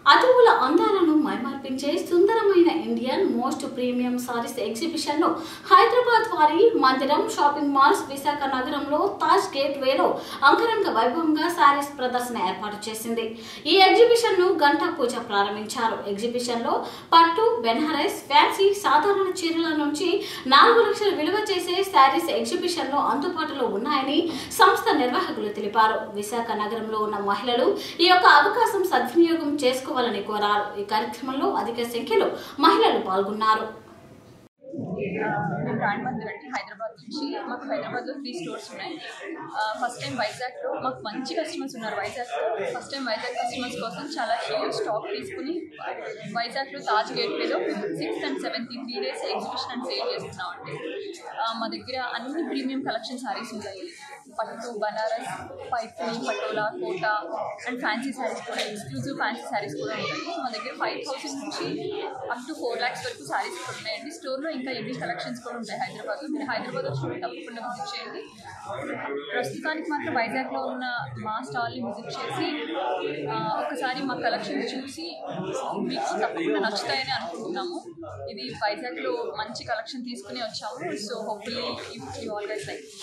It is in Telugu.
అతువుల అందాలను మైమార్పించే సుందరమైన Indian most premium sarees exhibition ను హైదరాబాద్ వారి మందిరం షాపింగ్ మాల్స్ విశాఖ నగరంలో తాజ్ గేట్ వేలో అంగరంగ వైభవంగా సారీస్ ప్రదర్శన ఏర్పాటు చేసింది ఈ ఎగ్జిబిషన్ ను గంటా పూజ ప్రారంభించారు ఎగ్జిబిషన్ లో పట్టు బెనారస్ ఫ్యాన్సీ సాధారణ చీరల నుంచి నాలుగు లక్షల విలువ చేసే శారీస్ ఎగ్జిబిషన్ లో అందుబాటులో ఉన్నాయని సంస్థ నిర్వాహకులు తెలిపారు విశాఖ నగరంలో ఉన్న మహిళలు ఈ యొక్క అవకాశం సద్వినియోగం చేసుకోవాలని కోరారు ఈ కార్యక్రమంలో అధిక సంఖ్యలో మహిళలు పాల్గొన్నారు మేము బ్రాండ్ మందిర్ అండి హైదరాబాద్ నుంచి మాకు హైదరాబాద్లో త్రీ స్టోర్స్ ఉన్నాయి ఫస్ట్ టైం వైజాగ్లో మాకు మంచి కస్టమర్స్ ఉన్నారు వైజాగ్లో ఫస్ట్ టైం వైజాగ్ కస్టమర్స్ కోసం చాలా హ్యూజ్ స్టాక్ తీసుకుని వైజాగ్లో తాజ్ గేట్వేలో sixth and seventh three days exhibition and sale చేస్తున్నాం అండి ఆ, మా దగ్గర అన్ని ప్రీమియం కలెక్షన్ సారీస్ ఉన్నాయి పట్టు బనారస్ పైపుని పటోలా కోట అండ్ ఫ్యాన్సీ శారీస్ కూడా ఎక్స్క్లూజివ్ ఫ్యాన్సీ శారీస్ కూడా ఉంటాయి మా దగ్గర ఫైవ్ థౌసండ్ నుంచి అప్ టు ఫోర్ ల్యాక్స్ వరకు శారీస్ కూడా ఉన్నాయండి స్టోర్లో ఇంకా ఎన్ని కలెక్షన్స్ కూడా ఉంటాయి హైదరాబాద్లో మీరు హైదరాబాద్ వచ్చి తప్పకుండా విజిట్ చేయండి ప్రస్తుతానికి మాత్రం వైజాగ్లో ఉన్న మా స్టాల్ని విజిట్ చేసి ఆ, ఒకసారి మా కలెక్షన్ చూసి మీకు తప్పకుండా నచ్చుతాయని అనుకుంటున్నాము ఇది వైజాగ్లో మంచి కలెక్షన్ తీసుకుని వచ్చాము so hopefully you all guys like